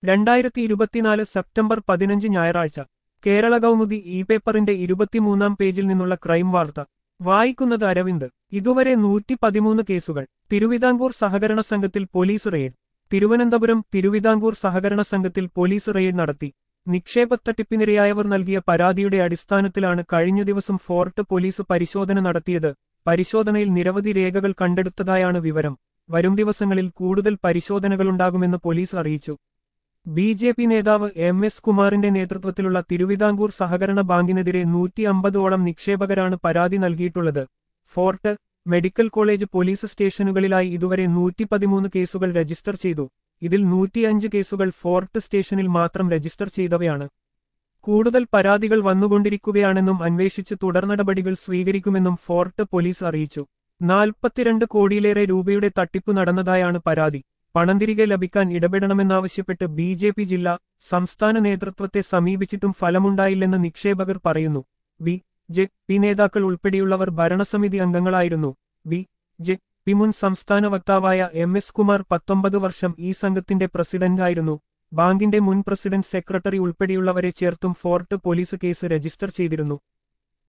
രണ്ടായിരത്തി ഇരുപത്തിനാല് സെപ്റ്റംബർ പതിനഞ്ച് ഞായറാഴ്ച കേരള കൗമുദി ഇ പേപ്പറിന്റെ ഇരുപത്തിമൂന്നാം പേജിൽ നിന്നുള്ള ക്രൈം വാർത്ത വായിക്കുന്നത് അരവിന്ദ് ഇതുവരെ നൂറ്റി പതിമൂന്ന് കേസുകൾ തിരുവിതാംകൂർ സഹകരണ സംഘത്തിൽ പോലീസ് റെയ്ഡ് തിരുവനന്തപുരം തിരുവിതാംകൂർ സഹകരണ സംഘത്തിൽ പോലീസ് റെയ്ഡ് നടത്തി നിക്ഷേപത്തട്ടിപ്പിനിരയായവർ നൽകിയ പരാതിയുടെ അടിസ്ഥാനത്തിലാണ് കഴിഞ്ഞ ദിവസം ഫോർട്ട് പോലീസ് പരിശോധന നടത്തിയത് പരിശോധനയിൽ നിരവധി രേഖകൾ കണ്ടെടുത്തതായാണ് വിവരം വരും ദിവസങ്ങളിൽ കൂടുതൽ പരിശോധനകളുണ്ടാകുമെന്ന് പോലീസ് അറിയിച്ചു ബി ജെ പി നേതാവ് എം എസ് കുമാറിന്റെ നേതൃത്വത്തിലുള്ള തിരുവിതാംകൂർ സഹകരണ ബാങ്കിനെതിരെ നൂറ്റി അമ്പതോളം നിക്ഷേപകരാണ് പരാതി നൽകിയിട്ടുള്ളത് ഫോർട്ട് മെഡിക്കൽ കോളേജ് പോലീസ് സ്റ്റേഷനുകളിലായി ഇതുവരെ നൂറ്റി പതിമൂന്ന് കേസുകൾ രജിസ്റ്റർ ചെയ്തു ഇതിൽ നൂറ്റിയഞ്ച് കേസുകൾ ഫോർട്ട് സ്റ്റേഷനിൽ മാത്രം രജിസ്റ്റർ ചെയ്തവയാണ് കൂടുതൽ പരാതികൾ വന്നുകൊണ്ടിരിക്കുകയാണെന്നും അന്വേഷിച്ച് തുടർനടപടികൾ സ്വീകരിക്കുമെന്നും ഫോർട്ട് പോലീസ് അറിയിച്ചു നാൽപ്പത്തിരണ്ട് കോടിയിലേറെ രൂപയുടെ തട്ടിപ്പ് നടന്നതായാണ് പരാതി പണം തിരികെ ലഭിക്കാൻ ഇടപെടണമെന്നാവശ്യപ്പെട്ട് ബി ജെ പി ജില്ലാ സംസ്ഥാന നേതൃത്വത്തെ സമീപിച്ചിട്ടും ഫലമുണ്ടായില്ലെന്ന് നിക്ഷേപകർ പറയുന്നു വി ജെ പി നേതാക്കൾ ഉൾപ്പെടെയുള്ളവർ ഭരണസമിതി അംഗങ്ങളായിരുന്നു വി ജെ പി മുൻ സംസ്ഥാന വക്താവായ എം എസ് കുമാർ പത്തൊമ്പത് വർഷം ഈ സംഘത്തിന്റെ പ്രസിഡന്റായിരുന്നു ബാങ്കിന്റെ മുൻ പ്രസിഡന്റ് സെക്രട്ടറി ഉൾപ്പെടെയുള്ളവരെ ചേർത്തും ഫോർട്ട് പോലീസ് കേസ് രജിസ്റ്റർ ചെയ്തിരുന്നു